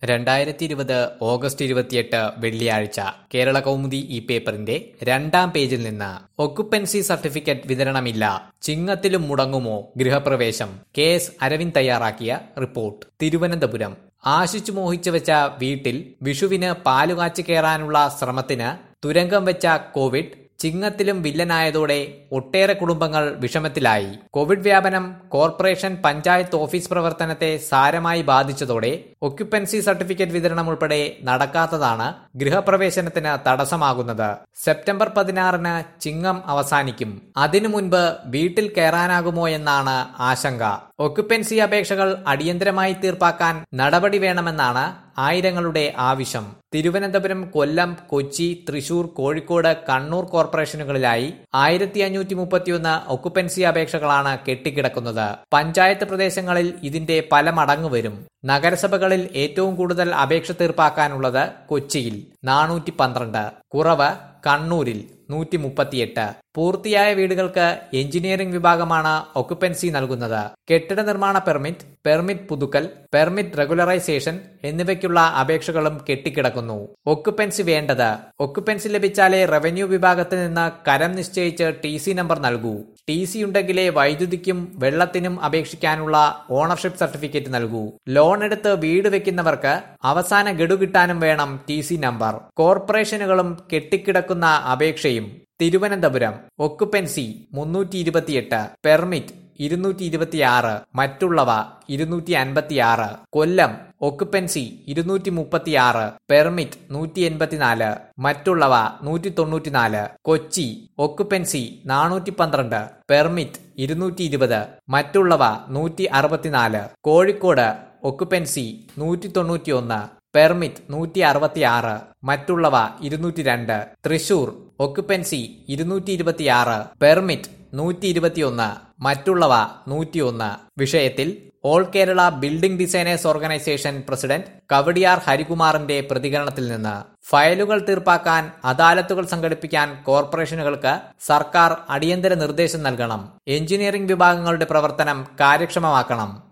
രണ്ടായിരത്തി ഇരുപത് ഓഗസ്റ്റ് ഇരുപത്തിയെട്ട് വെള്ളിയാഴ്ച കേരള കൗമുദി ഈ പേപ്പറിന്റെ രണ്ടാം പേജിൽ നിന്ന് ഒക്കുപ്പൻസി സർട്ടിഫിക്കറ്റ് വിതരണമില്ല ചിങ്ങത്തിലും മുടങ്ങുമോ ഗൃഹപ്രവേശം കെ എസ് അരവിന്ദ് തയ്യാറാക്കിയ റിപ്പോർട്ട് തിരുവനന്തപുരം ആശിച്ചു മോഹിച്ചു വെച്ച വീട്ടിൽ വിഷുവിന് പാലുകാച്ചു കയറാനുള്ള ശ്രമത്തിന് തുരങ്കം വെച്ച കോവിഡ് ചിങ്ങത്തിലും വില്ലനായതോടെ ഒട്ടേറെ കുടുംബങ്ങൾ വിഷമത്തിലായി കോവിഡ് വ്യാപനം കോർപ്പറേഷൻ പഞ്ചായത്ത് ഓഫീസ് പ്രവർത്തനത്തെ സാരമായി ബാധിച്ചതോടെ ഒക്യുപ്പൻസി സർട്ടിഫിക്കറ്റ് വിതരണം ഉൾപ്പെടെ നടക്കാത്തതാണ് ഗൃഹപ്രവേശനത്തിന് തടസ്സമാകുന്നത് സെപ്റ്റംബർ പതിനാറിന് ചിങ്ങം അവസാനിക്കും അതിനു മുൻപ് വീട്ടിൽ കയറാനാകുമോ എന്നാണ് ആശങ്ക ഒക്യുപ്പൻസി അപേക്ഷകൾ അടിയന്തരമായി തീർപ്പാക്കാൻ നടപടി വേണമെന്നാണ് ആയിരങ്ങളുടെ ആവശ്യം തിരുവനന്തപുരം കൊല്ലം കൊച്ചി തൃശൂർ കോഴിക്കോട് കണ്ണൂർ കോർപ്പറേഷനുകളിലായി ആയിരത്തി അഞ്ഞൂറ്റി മുപ്പത്തിയൊന്ന് ഒക്കുപ്പൻസി അപേക്ഷകളാണ് കെട്ടിക്കിടക്കുന്നത് പഞ്ചായത്ത് പ്രദേശങ്ങളിൽ ഇതിന്റെ പല മടങ്ങ് വരും നഗരസഭകളിൽ ഏറ്റവും കൂടുതൽ അപേക്ഷ തീർപ്പാക്കാനുള്ളത് കൊച്ചിയിൽ നാനൂറ്റി പന്ത്രണ്ട് കുറവ് കണ്ണൂരിൽ നൂറ്റി മുപ്പത്തിയെട്ട് പൂർത്തിയായ വീടുകൾക്ക് എഞ്ചിനീയറിംഗ് വിഭാഗമാണ് ഒക്കുപ്പൻസി നൽകുന്നത് കെട്ടിട നിർമ്മാണ പെർമിറ്റ് പെർമിറ്റ് പുതുക്കൽ പെർമിറ്റ് റെഗുലറൈസേഷൻ എന്നിവയ്ക്കുള്ള അപേക്ഷകളും കെട്ടിക്കിടക്കുന്നു ഒക്കുപ്പൻസി വേണ്ടത് ഒക്കുപ്പൻസി ലഭിച്ചാലേ റവന്യൂ വിഭാഗത്തിൽ നിന്ന് കരം നിശ്ചയിച്ച് ടി സി നമ്പർ നൽകൂ ടി സി ഉണ്ടെങ്കിലേ വൈദ്യുതിക്കും വെള്ളത്തിനും അപേക്ഷിക്കാനുള്ള ഓണർഷിപ്പ് സർട്ടിഫിക്കറ്റ് നൽകൂ ലോൺ എടുത്ത് വീട് വെക്കുന്നവർക്ക് അവസാന ഗഡു കിട്ടാനും വേണം ടി സി നമ്പർ കോർപ്പറേഷനുകളും കെട്ടിക്കിടക്കുന്ന അപേക്ഷയും തിരുവനന്തപുരം ഒക്കുപ്പൻസി മുന്നൂറ്റി ഇരുപത്തിയെട്ട് പെർമിറ്റ് ഇരുന്നൂറ്റി ഇരുപത്തിയാറ് മറ്റുള്ളവ ഇരുന്നൂറ്റി അൻപത്തിയാറ് കൊല്ലം ഒക്കുപ്പൻസി ഇരുന്നൂറ്റി മുപ്പത്തിയാറ് പെർമിറ്റ് നൂറ്റി എൺപത്തിനാല് മറ്റുള്ളവ നൂറ്റി തൊണ്ണൂറ്റിനാല് കൊച്ചി ഒക്കുപ്പൻസി നാനൂറ്റി പന്ത്രണ്ട് പെർമിറ്റ് ഇരുന്നൂറ്റി ഇരുപത് മറ്റുള്ളവ നൂറ്റി അറുപത്തിനാല് കോഴിക്കോട് ഒക്കുപ്പൻസി നൂറ്റി തൊണ്ണൂറ്റി ഒന്ന് പെർമിറ്റ് നൂറ്റി അറുപത്തിയാറ് മറ്റുള്ളവ ഇരുന്നൂറ്റി രണ്ട് തൃശൂർ ഒക്കുപ്പൻസി ഇരുന്നൂറ്റി ഇരുപത്തിയാറ് പെർമിറ്റ് നൂറ്റി ഇരുപത്തിയൊന്ന് മറ്റുള്ളവ നൂറ്റിയൊന്ന് വിഷയത്തിൽ all Kerala building designers organisation president Kawdiar ഹരികുമാറിന്റെ പ്രതികരണത്തിൽ നിന്ന് ഫയലുകൾ തീർപ്പാക്കാൻ അദാലത്തുകൾ സംഘടിപ്പിക്കാൻ കോർപ്പറേഷനുകൾക്ക് സർക്കാർ അടിയന്തര നിർദ്ദേശം നൽകണം എഞ്ചിനീയറിംഗ് വിഭാഗങ്ങളുടെ പ്രവർത്തനം കാര്യക്ഷമമാക്കണം